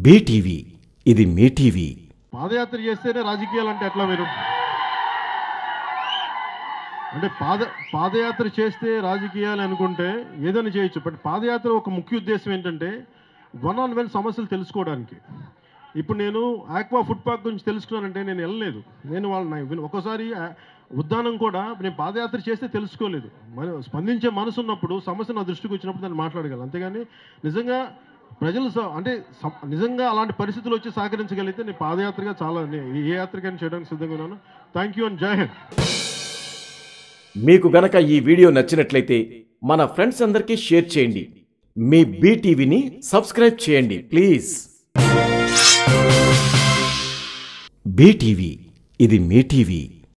BTV ఇది మీ TV పాదయాత్ర చేస్తేనే రాజకీయాలు అంటే ఎట్లా మీరు అంటే పాద పాదయాత్ర చేస్తే రాజకీయాలు అనుకుంటే ఏదైనా చేయొచ్చు బట్ పాదయాత్ర ఒక ముఖ్య ఉద్దేశం ఏంటంటే వన్ ఆన్ వన్ సమస్యలు తెలుసుకోవడానికి ఇప్పుడు నేను ఆక్వా ఫుడ్ పార్క్ గురించి తెలుసుకున్నానంటే నేను వెళ్ళలేదు నేను వాళ్ళని ఒక్కోసారి ఆ, ఉద్దానం కూడా నేను పాదయాత్ర చేస్తే తెలుసుకోలేదు మరి స్పందించే మనసు ఉన్నప్పుడు సమస్య నా దృష్టికి వచ్చినప్పుడు దాన్ని మాట్లాడగలను అంతేగాని నిజంగా ప్రజలు స- అంటే స- నిజంగా అలాంటి పరిస్థితులు వచ్చి సహకరించగలిగితే నేను పాదయాత్రగా చాలా నే- ఏ యాత్రకైనా చేయడానికి సిద్ధంగా ఉన్నాను థ్యాంక్ యూ అండ్ జై హింద్ మీకు గనక ఈ వీడియో నచ్చినట్లయితే మన ఫ్రెండ్స్ అందరికీ షేర్ చేయండి మీ బీటీవీని సబ్స్క్రైబ్ చేయండి ప్లీజ్ బీటీవీ ఇది మీ టీవీ